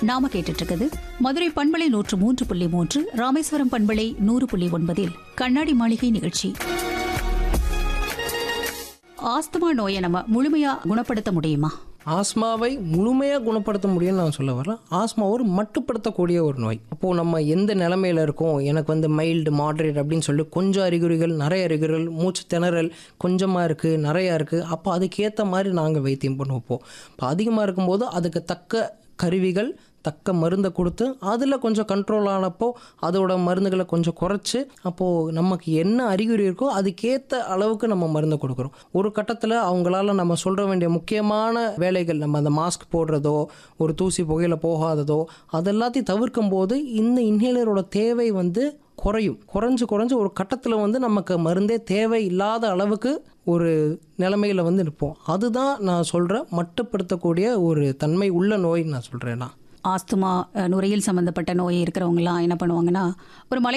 நாம கேட்டுட்டு இருக்குது மதுரை பண்பலை நூற்று மூன்று புள்ளி மூன்று ராமேஸ்வரம் பண்பலை நூறு புள்ளி ஒன்பதில் கண்ணாடி மாளிகை நிகழ்ச்சி ஆஸ்துமா நோயை நம்ம முழுமையா குணப்படுத்த முடியுமா ஆஸ்மாவை முழுமையாக குணப்படுத்த முடியும்னு நான் சொல்ல வரல ஆஸ்மா ஒரு மட்டுப்படுத்தக்கூடிய ஒரு நோய் அப்போது நம்ம எந்த நிலமையில இருக்கோம் எனக்கு வந்து மைல்டு மாட்ரேட் அப்படின்னு சொல்லி கொஞ்சம் அறிகுறிகள் நிறைய அறிகுறிகள் மூச்சு திணறல் கொஞ்சமாக இருக்குது நிறையா இருக்குது அப்போ அதுக்கேற்ற மாதிரி நாங்கள் வைத்தியம் பண்ண வைப்போம் இப்போ அதிகமாக இருக்கும்போது அதுக்கு தக்க கருவிகள் தக்க மருந்தை கொடுத்து அதில் கொஞ்சம் கண்ட்ரோல் ஆனப்போ அதோட மருந்துகளை கொஞ்சம் குறைச்சி அப்போது நமக்கு என்ன அறிகுறி இருக்கோ அதுக்கேற்ற அளவுக்கு நம்ம மருந்தை கொடுக்குறோம் ஒரு கட்டத்தில் அவங்களால நம்ம சொல்ல வேண்டிய முக்கியமான வேலைகள் நம்ம அந்த மாஸ்க் போடுறதோ ஒரு தூசி புகையில போகாததோ அதெல்லாத்தையும் தவிர்க்கும் போது இந்த இன்ஹேலரோட தேவை வந்து குறையும் குறைஞ்சு குறைஞ்சு ஒரு கட்டத்தில் வந்து நமக்கு மருந்தே தேவை இல்லாத அளவுக்கு ஒரு நிலைமையில் வந்து இருப்போம் அதுதான் நான் சொல்கிற மட்டுப்படுத்தக்கூடிய ஒரு தன்மை உள்ள நோய் நான் சொல்கிறேன் நான் ஆஸ்துமா அஹ், நுரையீரல் சம்பந்தப்பட்ட நோய் இருக்கிறவங்கலாம் என்ன பண்ணுவாங்கன்னா ஒரு மலை